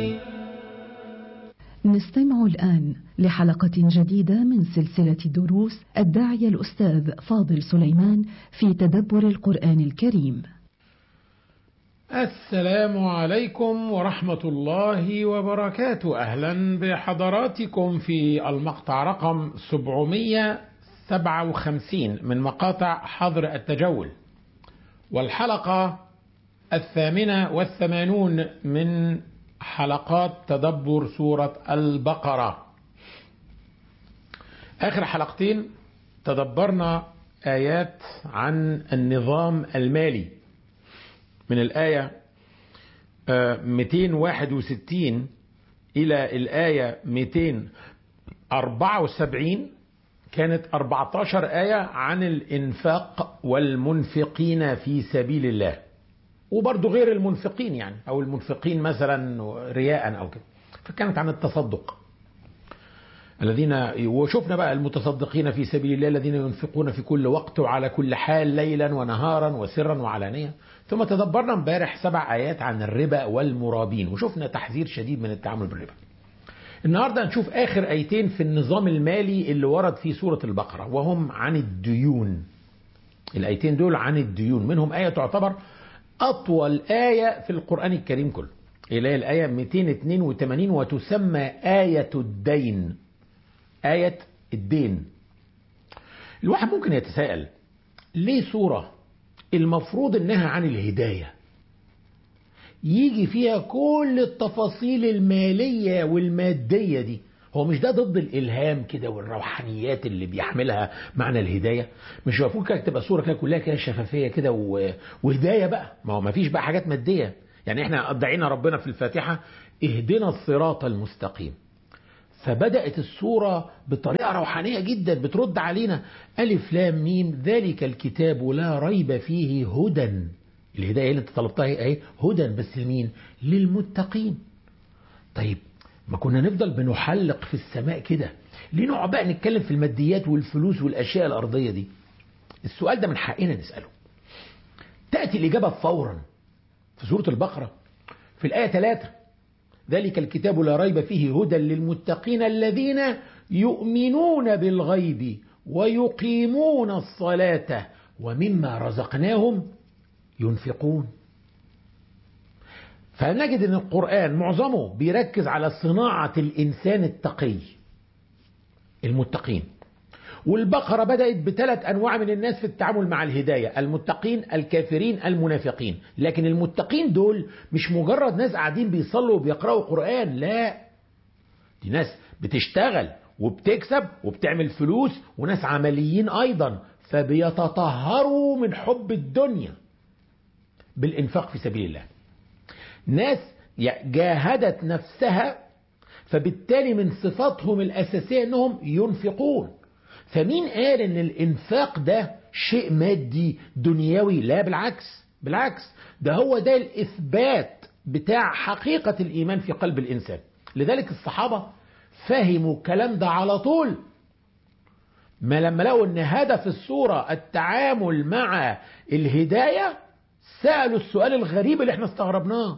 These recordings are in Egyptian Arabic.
نستمع الآن لحلقة جديدة من سلسلة دروس الداعية الأستاذ فاضل سليمان في تدبر القرآن الكريم. السلام عليكم ورحمة الله وبركاته أهلا بحضراتكم في المقطع رقم 757 من مقاطع حظر التجول والحلقة الثامنة والثمانون من حلقات تدبر سورة البقرة آخر حلقتين تدبرنا آيات عن النظام المالي من الآية 261 إلى الآية 274 كانت 14 آية عن الإنفاق والمنفقين في سبيل الله وبرضه غير المنفقين يعني أو المنفقين مثلا رياء أو كده فكانت عن التصدق الذين وشفنا بقى المتصدقين في سبيل الله الذين ينفقون في كل وقت وعلى كل حال ليلا ونهارا وسرا وعلانية ثم تدبرنا امبارح سبع آيات عن الربا والمرابين وشفنا تحذير شديد من التعامل بالربا النهاردة نشوف آخر آيتين في النظام المالي اللي ورد في سورة البقرة وهم عن الديون الآيتين دول عن الديون منهم آية تعتبر أطول آية في القرآن الكريم كله اللي هي الآية 282 وتسمى آية الدين آية الدين الواحد ممكن يتساءل ليه سورة المفروض انها عن الهداية يجي فيها كل التفاصيل المالية والمادية دي هو مش ده ضد الإلهام كده والروحانيات اللي بيحملها معنى الهداية مش المفروض كده تبقى صورة كده كلها كده شفافية كده وهداية بقى ما هو ما فيش بقى حاجات مادية يعني احنا ادعينا ربنا في الفاتحة اهدنا الصراط المستقيم فبدأت السورة بطريقة روحانية جدا بترد علينا ألف لام ميم ذلك الكتاب لا ريب فيه هدى الهداية اللي انت طلبتها اهي هدى بس لمين للمتقين طيب ما كنا نفضل بنحلق في السماء كده ليه نقعد بقى نتكلم في الماديات والفلوس والأشياء الأرضية دي السؤال ده من حقنا نسأله تأتي الإجابة فورا في سورة البقرة في الآية 3 ذلك الكتاب لا ريب فيه هدى للمتقين الذين يؤمنون بالغيب ويقيمون الصلاة ومما رزقناهم ينفقون فنجد ان القرآن معظمه بيركز على صناعة الإنسان التقي المتقين والبقرة بدأت بثلاث أنواع من الناس في التعامل مع الهداية المتقين الكافرين المنافقين لكن المتقين دول مش مجرد ناس قاعدين بيصلوا وبيقرأوا قرآن لا دي ناس بتشتغل وبتكسب وبتعمل فلوس وناس عمليين أيضا فبيتطهروا من حب الدنيا بالإنفاق في سبيل الله ناس جاهدت نفسها فبالتالي من صفاتهم الأساسية أنهم ينفقون فمين قال ان الانفاق ده شيء مادي دنيوي لا بالعكس بالعكس ده هو ده الاثبات بتاع حقيقة الايمان في قلب الانسان لذلك الصحابة فهموا الكلام ده على طول ما لما لقوا ان هدف الصورة التعامل مع الهداية سألوا السؤال الغريب اللي احنا استغربناه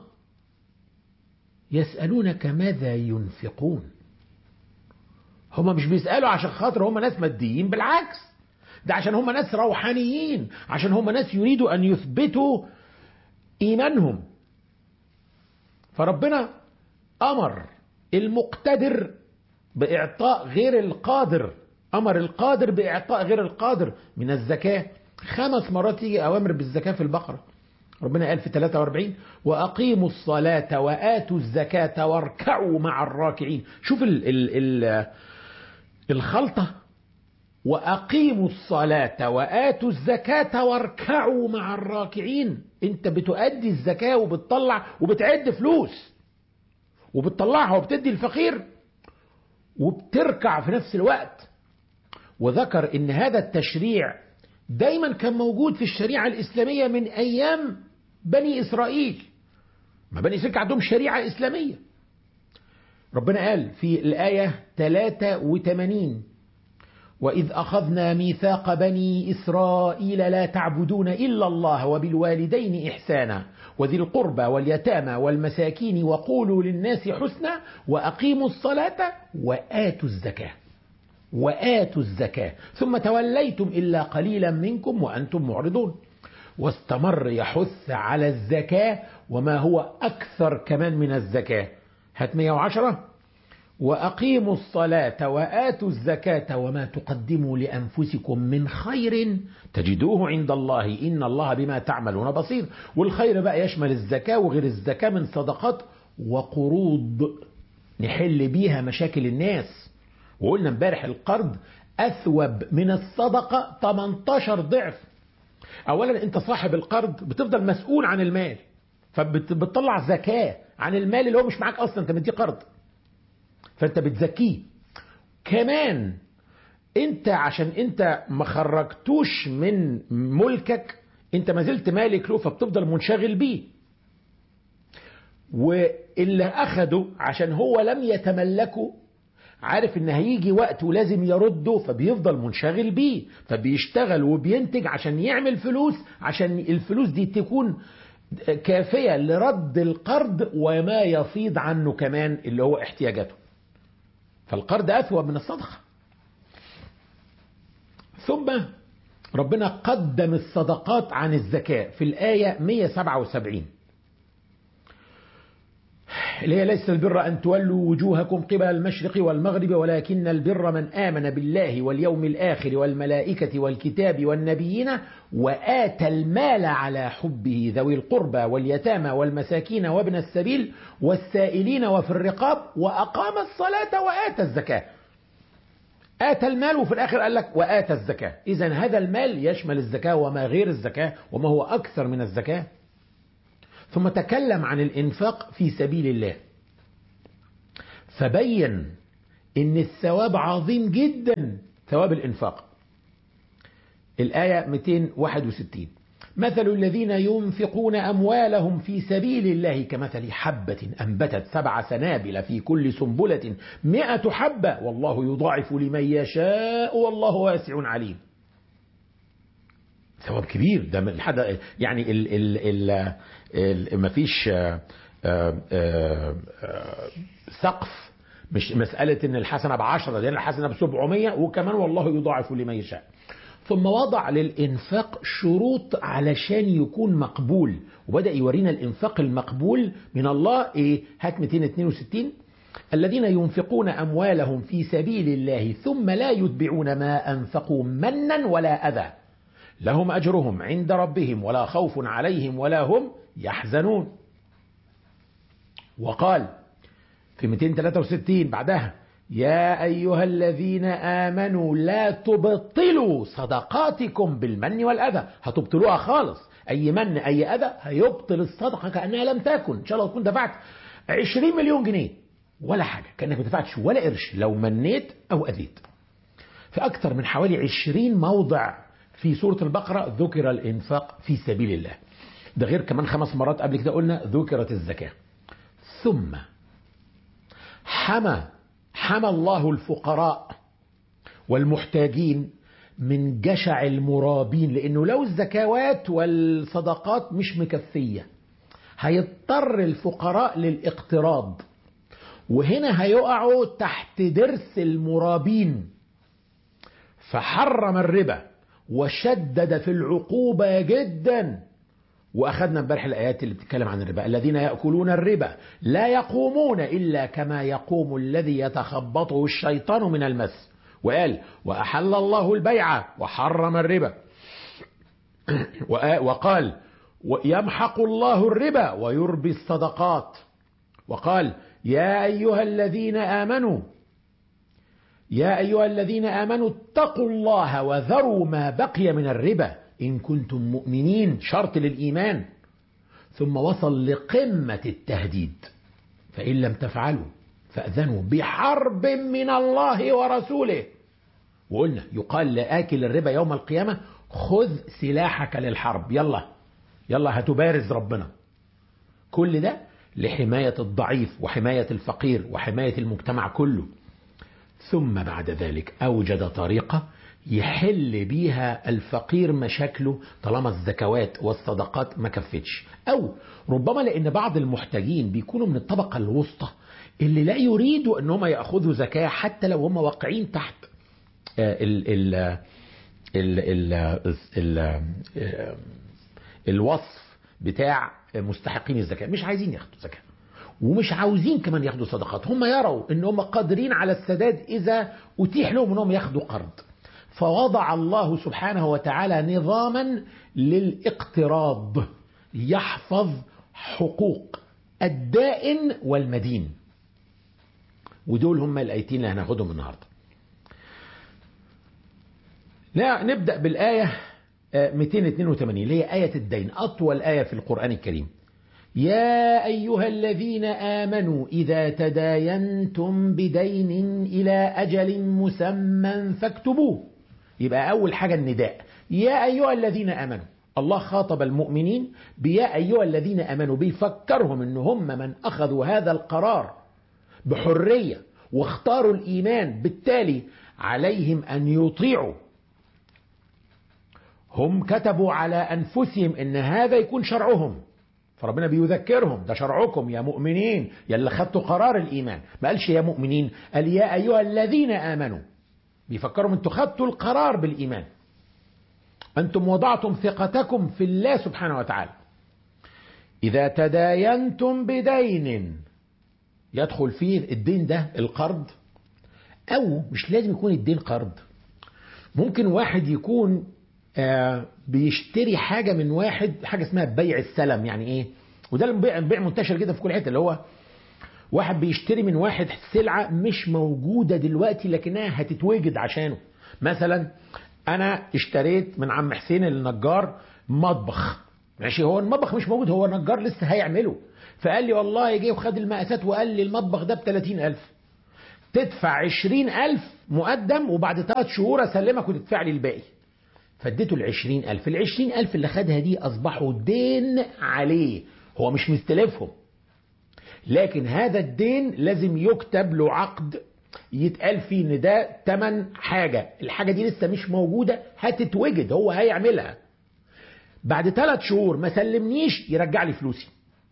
يسألونك ماذا ينفقون هما مش بيسألوا عشان خاطر هما ناس ماديين بالعكس ده عشان هما ناس روحانيين عشان هما ناس يريدوا أن يثبتوا إيمانهم فربنا أمر المقتدر بإعطاء غير القادر أمر القادر بإعطاء غير القادر من الزكاة خمس مرات يجي أوامر بالزكاة في البقرة ربنا قال في 43 وأقيموا الصلاة وآتوا الزكاة واركعوا مع الراكعين شوف ال ال ال الخلطة وأقيموا الصلاة وآتوا الزكاة واركعوا مع الراكعين انت بتؤدي الزكاة وبتطلع وبتعد فلوس وبتطلعها وبتدي الفقير وبتركع في نفس الوقت وذكر ان هذا التشريع دايما كان موجود في الشريعة الإسلامية من أيام بني إسرائيل ما بني إسرائيل عندهم شريعة إسلامية ربنا قال في الآية 83 وإذ أخذنا ميثاق بني إسرائيل لا تعبدون إلا الله وبالوالدين إحسانا وذي القربى واليتامى والمساكين وقولوا للناس حسنا وأقيموا الصلاة وآتوا الزكاة وآتوا الزكاة ثم توليتم إلا قليلا منكم وأنتم معرضون واستمر يحث على الزكاة وما هو أكثر كمان من الزكاة هات 110 وأقيموا الصلاة وآتوا الزكاة وما تقدموا لأنفسكم من خير تجدوه عند الله إن الله بما تعملون بصير والخير بقى يشمل الزكاة وغير الزكاة من صدقات وقروض نحل بيها مشاكل الناس وقلنا امبارح القرض أثوب من الصدقة 18 ضعف أولا أنت صاحب القرض بتفضل مسؤول عن المال فبتطلع زكاة عن المال اللي هو مش معاك أصلا أنت مديه قرض فانت بتزكيه كمان انت عشان انت ما خرجتوش من ملكك انت ما زلت مالك له فبتفضل منشغل بيه واللي اخده عشان هو لم يتملكه عارف ان هيجي وقت ولازم يرده فبيفضل منشغل بيه فبيشتغل وبينتج عشان يعمل فلوس عشان الفلوس دي تكون كافية لرد القرض وما يفيض عنه كمان اللي هو احتياجاته فالقرض أثوب من الصدقة ثم ربنا قدم الصدقات عن الزكاة في الآية 177 اللي هي ليس البر أن تولوا وجوهكم قبل المشرق والمغرب ولكن البر من آمن بالله واليوم الآخر والملائكة والكتاب والنبيين وآتى المال على حبه ذوي القربى واليتامى والمساكين وابن السبيل والسائلين وفي الرقاب وأقام الصلاة وآتى الزكاة آتى المال وفي الآخر قال لك وآتى الزكاة إذا هذا المال يشمل الزكاة وما غير الزكاة وما هو أكثر من الزكاة ثم تكلم عن الإنفاق في سبيل الله فبين إن الثواب عظيم جدا ثواب الإنفاق الآية 261 مثل الذين ينفقون أموالهم في سبيل الله كمثل حبة أنبتت سبع سنابل في كل سنبلة مئة حبة والله يضاعف لمن يشاء والله واسع عليم ثواب كبير ده من حد يعني ال ال ال ال مفيش آآ آآ سقف مش مسألة ان الحسنة بعشرة لان الحسنة بسبعمية وكمان والله يضاعف لمن يشاء ثم وضع للإنفاق شروط علشان يكون مقبول وبدأ يورينا الإنفاق المقبول من الله إيه هات 262 الذين ينفقون أموالهم في سبيل الله ثم لا يتبعون ما أنفقوا منا ولا أذى لهم أجرهم عند ربهم ولا خوف عليهم ولا هم يحزنون وقال في 263 بعدها يا أيها الذين آمنوا لا تبطلوا صدقاتكم بالمن والأذى هتبطلوها خالص أي من أي أذى هيبطل الصدقة كأنها لم تكن إن شاء الله تكون دفعت 20 مليون جنيه ولا حاجة كأنك ما دفعتش ولا قرش لو منيت أو أذيت في أكثر من حوالي 20 موضع في سورة البقرة ذكر الإنفاق في سبيل الله ده غير كمان خمس مرات قبل كده قلنا ذكرت الزكاة ثم حمى حمى الله الفقراء والمحتاجين من جشع المرابين لأنه لو الزكوات والصدقات مش مكفية هيضطر الفقراء للاقتراض وهنا هيقعوا تحت درس المرابين فحرم الربا وشدد في العقوبة جدا وأخذنا امبارح الآيات اللي بتتكلم عن الربا الذين يأكلون الربا لا يقومون إلا كما يقوم الذي يتخبطه الشيطان من المس وقال وأحل الله البيع وحرم الربا وقال يمحق الله الربا ويربي الصدقات وقال يا أيها الذين آمنوا يا أيها الذين آمنوا اتقوا الله وذروا ما بقي من الربا إن كنتم مؤمنين شرط للإيمان ثم وصل لقمة التهديد فإن لم تفعلوا فأذنوا بحرب من الله ورسوله وقلنا يقال لآكل الربا يوم القيامة خذ سلاحك للحرب يلا يلا هتبارز ربنا كل ده لحماية الضعيف وحماية الفقير وحماية المجتمع كله ثم بعد ذلك أوجد طريقة يحل بيها الفقير مشاكله طالما الزكوات والصدقات ما كفتش او ربما لان بعض المحتاجين بيكونوا من الطبقه الوسطى اللي لا يريدوا ان هم ياخذوا زكاه حتى لو هم واقعين تحت ال ال ال ال ال الوصف بتاع مستحقين الزكاه مش عايزين ياخدوا زكاه ومش عاوزين كمان ياخدوا صدقات هم يروا ان هم قادرين على السداد اذا اتيح لهم انهم ياخدوا قرض فوضع الله سبحانه وتعالى نظاما للاقتراض يحفظ حقوق الدائن والمدين ودول هم الايتين اللي هناخدهم النهارده لا نبدا بالايه 282 اللي هي ايه الدين اطول ايه في القران الكريم يا ايها الذين امنوا اذا تداينتم بدين الى اجل مسمى فاكتبوه يبقى اول حاجه النداء يا ايها الذين امنوا الله خاطب المؤمنين بيا ايها الذين امنوا بيفكرهم ان هم من اخذوا هذا القرار بحريه واختاروا الايمان بالتالي عليهم ان يطيعوا هم كتبوا على انفسهم ان هذا يكون شرعهم فربنا بيذكرهم ده شرعكم يا مؤمنين يا اللي خدتوا قرار الايمان ما قالش يا مؤمنين قال يا ايها الذين امنوا بيفكرهم انتوا خدتوا القرار بالايمان انتم وضعتم ثقتكم في الله سبحانه وتعالى اذا تداينتم بدين يدخل فيه الدين ده القرض او مش لازم يكون الدين قرض ممكن واحد يكون آه بيشتري حاجه من واحد حاجه اسمها بيع السلم يعني ايه وده البيع بيع منتشر جدا في كل حته اللي هو واحد بيشتري من واحد سلعه مش موجوده دلوقتي لكنها هتتوجد عشانه مثلا انا اشتريت من عم حسين النجار مطبخ ماشي هو المطبخ مش موجود هو النجار لسه هيعمله فقال لي والله جه وخد المقاسات وقال لي المطبخ ده ب 30000 تدفع 20000 مقدم وبعد ثلاث شهور اسلمك وتدفع لي الباقي فاديته ال 20000 ال 20000 اللي خدها دي اصبحوا دين عليه هو مش مستلفهم لكن هذا الدين لازم يكتب له عقد يتقال فيه ان ده تمن حاجه الحاجه دي لسه مش موجوده هتتوجد هو هيعملها بعد ثلاث شهور ما سلمنيش يرجع لي فلوسي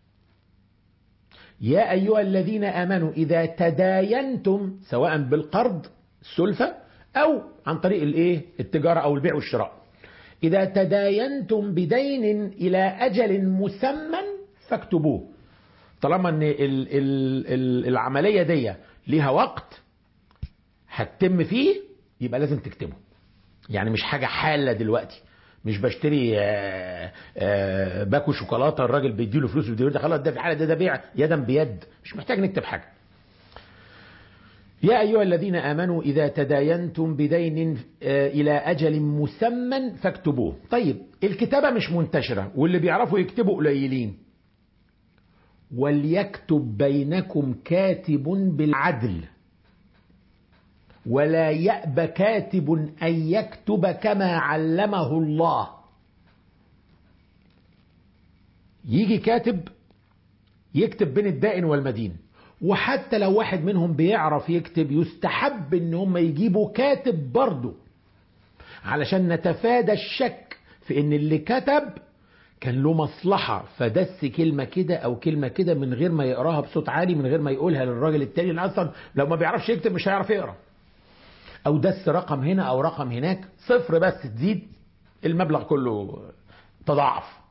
يا ايها الذين امنوا اذا تداينتم سواء بالقرض السلفه او عن طريق الايه التجاره او البيع والشراء اذا تداينتم بدين الى اجل مسمى فاكتبوه طالما ان ال ال ال العمليه دي ليها وقت هتتم فيه يبقى لازم تكتبه يعني مش حاجه حاله دلوقتي مش بشتري آآ آآ باكو شوكولاته الراجل بيديله فلوس ويديله خلاص ده في حاله ده, ده بيع يدا بيد مش محتاج نكتب حاجه يا أيها الذين آمنوا إذا تداينتم بدين إلى أجل مسمى فاكتبوه طيب الكتابة مش منتشرة واللي بيعرفوا يكتبوا قليلين وليكتب بينكم كاتب بالعدل ولا يأب كاتب أن يكتب كما علمه الله يجي كاتب يكتب بين الدائن والمدين وحتى لو واحد منهم بيعرف يكتب يستحب ان هم يجيبوا كاتب برضه علشان نتفادى الشك في ان اللي كتب كان له مصلحة فدس كلمة كده أو كلمة كده من غير ما يقراها بصوت عالي من غير ما يقولها للراجل التاني اللي أصلا لو ما بيعرفش يكتب مش هيعرف يقرا أو دس رقم هنا أو رقم هناك صفر بس تزيد المبلغ كله تضاعف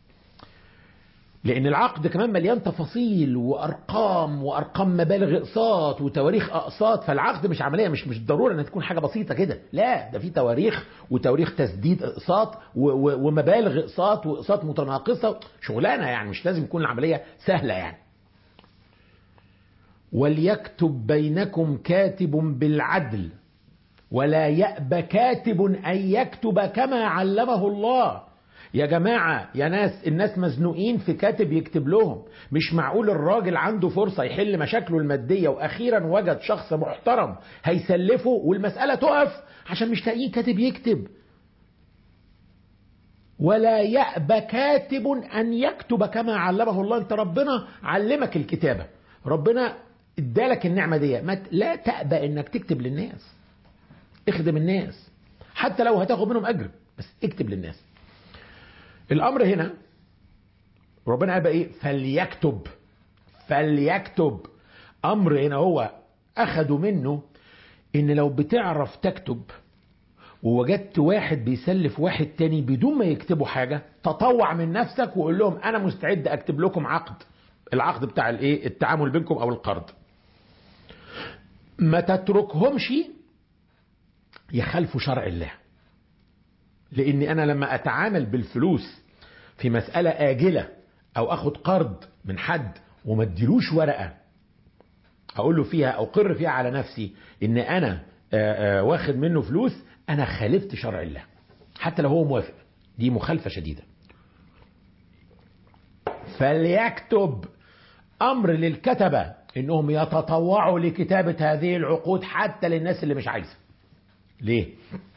لان العقد كمان مليان تفاصيل وارقام وارقام مبالغ اقساط وتواريخ اقساط فالعقد مش عمليه مش مش ضروره انها تكون حاجه بسيطه كده لا ده في تواريخ وتواريخ تسديد اقساط ومبالغ اقساط واقساط متناقصه شغلانه يعني مش لازم يكون العمليه سهله يعني وليكتب بينكم كاتب بالعدل ولا يأب كاتب أن يكتب كما علمه الله يا جماعة يا ناس الناس مزنوقين في كاتب يكتب لهم مش معقول الراجل عنده فرصة يحل مشاكله المادية وأخيرا وجد شخص محترم هيسلفه والمسألة تقف عشان مش لاقيين كاتب يكتب ولا يأبى كاتب أن يكتب كما علمه الله أنت ربنا علمك الكتابة ربنا ادالك النعمة دي ما لا تأبى أنك تكتب للناس اخدم الناس حتى لو هتاخد منهم اجر بس اكتب للناس الامر هنا ربنا قال بقى ايه فليكتب فليكتب امر هنا هو اخدوا منه ان لو بتعرف تكتب ووجدت واحد بيسلف واحد تاني بدون ما يكتبوا حاجة تطوع من نفسك وقول لهم انا مستعد اكتب لكم عقد العقد بتاع الايه التعامل بينكم او القرض ما تتركهمش يخالفوا شرع الله لان انا لما اتعامل بالفلوس في مسألة آجلة او اخد قرض من حد وما اديلوش ورقة اقول له فيها اقر فيها على نفسي ان انا آآ آآ واخد منه فلوس انا خالفت شرع الله حتى لو هو موافق دي مخالفة شديدة فليكتب امر للكتبة انهم يتطوعوا لكتابة هذه العقود حتى للناس اللي مش عايزة ليه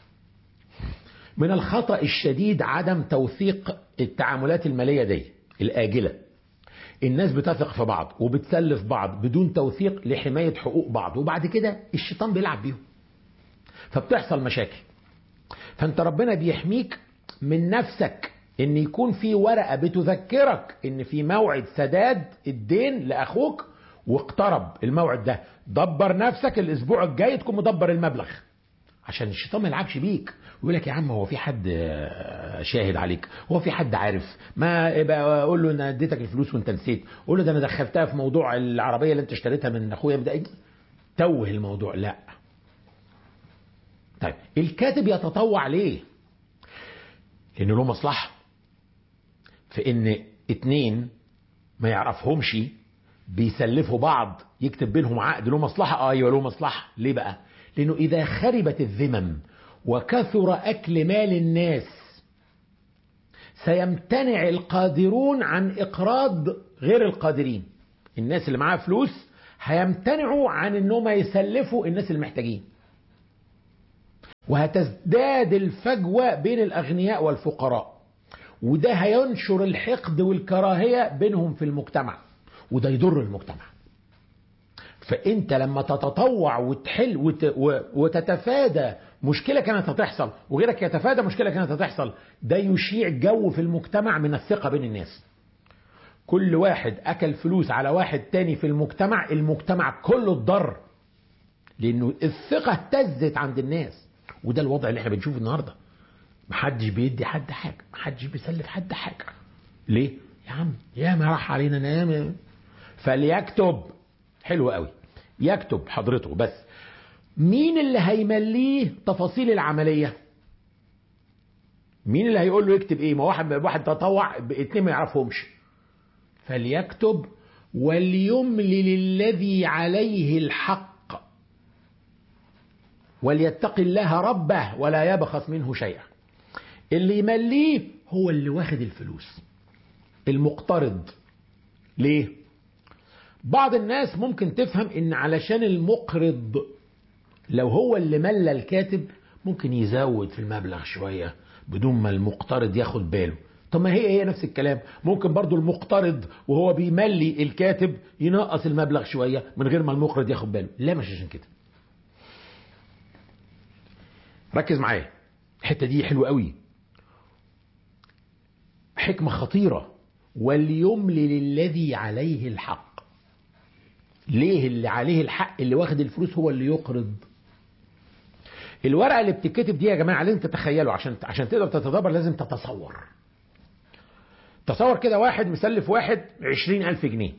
من الخطأ الشديد عدم توثيق التعاملات المالية دي الآجلة الناس بتثق في بعض وبتسلف بعض بدون توثيق لحماية حقوق بعض وبعد كده الشيطان بيلعب بيهم فبتحصل مشاكل فانت ربنا بيحميك من نفسك ان يكون في ورقة بتذكرك ان في موعد سداد الدين لاخوك واقترب الموعد ده دبر نفسك الاسبوع الجاي تكون مدبر المبلغ عشان الشيطان ما يلعبش بيك ويقول لك يا عم هو في حد شاهد عليك هو في حد عارف ما يبقى اقول له انا اديتك الفلوس وانت نسيت قول له ده انا دخلتها في موضوع العربيه اللي انت اشتريتها من اخويا ده توه الموضوع لا طيب الكاتب يتطوع ليه لانه له مصلحه في ان اتنين ما يعرفهمش بيسلفوا بعض يكتب بينهم عقد له مصلحه اه ايوه له مصلحه ليه بقى لانه اذا خربت الذمم وكثر اكل مال الناس سيمتنع القادرون عن اقراض غير القادرين الناس اللي معاها فلوس هيمتنعوا عن انهم يسلفوا الناس المحتاجين وهتزداد الفجوة بين الأغنياء والفقراء وده هينشر الحقد والكراهية بينهم في المجتمع وده يضر المجتمع فأنت لما تتطوع وتحل وت... وتتفادى مشكلة كانت هتحصل وغيرك يتفادى مشكلة كانت هتحصل ده يشيع جو في المجتمع من الثقة بين الناس كل واحد أكل فلوس على واحد تاني في المجتمع المجتمع كله اتضر لأنه الثقة اهتزت عند الناس وده الوضع اللي احنا بنشوفه النهارده محدش بيدي حد حاجه محدش بيسلف حد حاجه ليه يا عم يا ما راح علينا نام فليكتب حلو قوي يكتب حضرته بس مين اللي هيمليه تفاصيل العمليه مين اللي هيقول له يكتب ايه ما واحد واحد تطوع اتنين ما يعرفهمش فليكتب وليملل الذي عليه الحق وليتق الله ربه ولا يبخس منه شيئا اللي يمليه هو اللي واخد الفلوس المقترض ليه بعض الناس ممكن تفهم ان علشان المقرض لو هو اللي ملى الكاتب ممكن يزود في المبلغ شوية بدون ما المقترض ياخد باله طب ما هي هي نفس الكلام ممكن برضو المقترض وهو بيملي الكاتب ينقص المبلغ شوية من غير ما المقرض ياخد باله لا مش عشان كده ركز معايا الحته دي حلوه قوي حكمه خطيره وليملل الذي عليه الحق ليه اللي عليه الحق اللي واخد الفلوس هو اللي يقرض الورقه اللي بتتكتب دي يا جماعه لازم تتخيلوا عشان عشان تقدر تتدبر لازم تتصور تصور كده واحد مسلف واحد عشرين ألف جنيه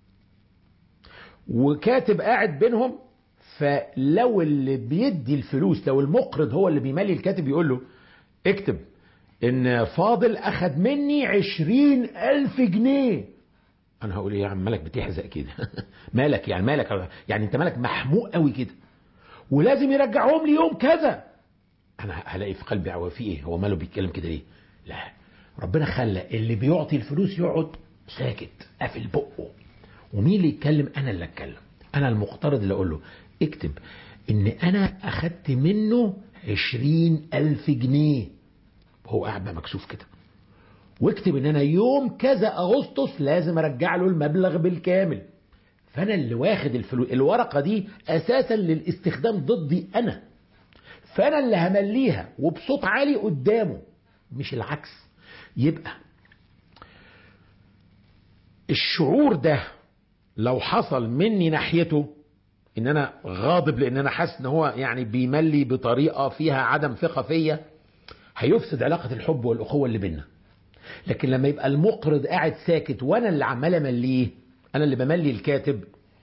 وكاتب قاعد بينهم فلو اللي بيدي الفلوس لو المقرض هو اللي بيملي الكاتب يقول له اكتب ان فاضل اخد مني عشرين الف جنيه انا هقول ايه يا عم مالك بتحزق كده مالك يعني مالك يعني انت مالك محموق قوي كده ولازم يرجعهم لي يوم كذا انا هلاقي في قلبي هو في ايه هو ماله بيتكلم كده ليه لا ربنا خلى اللي بيعطي الفلوس يقعد ساكت قافل بقه ومين اللي يتكلم انا اللي اتكلم انا المقترض اللي اقول له اكتب ان انا اخدت منه عشرين الف جنيه هو قاعد بقى مكسوف كده واكتب ان انا يوم كذا اغسطس لازم ارجع له المبلغ بالكامل فانا اللي واخد الفلوس الورقه دي اساسا للاستخدام ضدي انا فانا اللي همليها وبصوت عالي قدامه مش العكس يبقى الشعور ده لو حصل مني ناحيته ان انا غاضب لان انا حاسس ان هو يعني بيملي بطريقه فيها عدم ثقه فيا هيفسد علاقه الحب والاخوه اللي بينا لكن لما يبقى المقرض قاعد ساكت وانا اللي عمال امليه انا اللي بملي الكاتب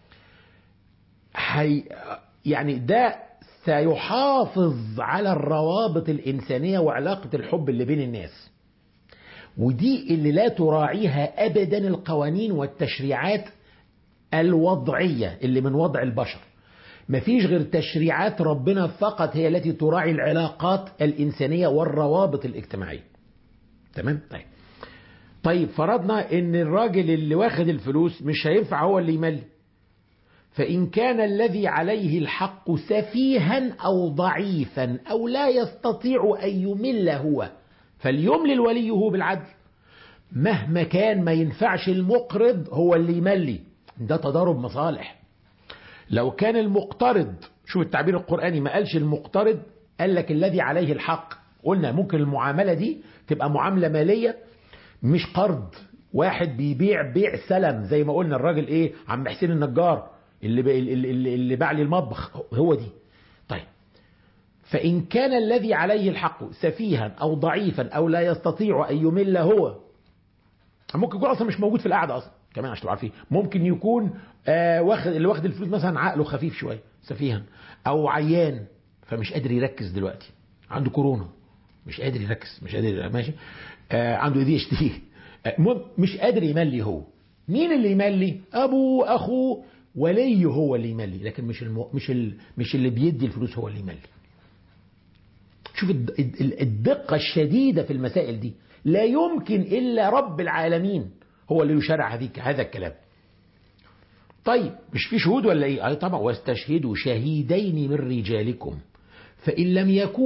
هي يعني ده سيحافظ على الروابط الانسانيه وعلاقه الحب اللي بين الناس ودي اللي لا تراعيها ابدا القوانين والتشريعات الوضعيه اللي من وضع البشر مفيش غير تشريعات ربنا فقط هي التي تراعي العلاقات الانسانيه والروابط الاجتماعيه تمام طيب طيب فرضنا ان الراجل اللي واخد الفلوس مش هينفع هو اللي يملي فإن كان الذي عليه الحق سفيها أو ضعيفا أو لا يستطيع أن يمل هو فليملل وليه بالعدل مهما كان ما ينفعش المقرض هو اللي يملي ده تضارب مصالح لو كان المقترض شوف التعبير القرآني ما قالش المقترض قال لك الذي عليه الحق قلنا ممكن المعاملة دي تبقى معاملة مالية مش قرض واحد بيبيع بيع سلم زي ما قلنا الراجل ايه عم حسين النجار اللي اللي, اللي باع لي المطبخ هو دي طيب فإن كان الذي عليه الحق سفيها أو ضعيفا أو لا يستطيع أن يمل هو ممكن يكون أصلا مش موجود في القعدة أصلا كمان عشان تبقوا عارفين ممكن يكون آه واخد اللي واخد الفلوس مثلا عقله خفيف شوية سفيها أو عيان فمش قادر يركز دلوقتي عنده كورونا مش قادر يركز مش قادر ماشي آه عنده ايديه اشتهيه آه مش قادر يملي هو مين اللي يملي ابوه اخوه ولي هو اللي يملي لكن مش المو... مش ال... مش اللي بيدي الفلوس هو اللي يملي شوف الدقة الشديدة في المسائل دي لا يمكن إلا رب العالمين هو اللي يشرع هذه هذا الكلام طيب مش في شهود ولا ايه؟ اي طبعا واستشهدوا شهيدين من رجالكم فإن لم يكون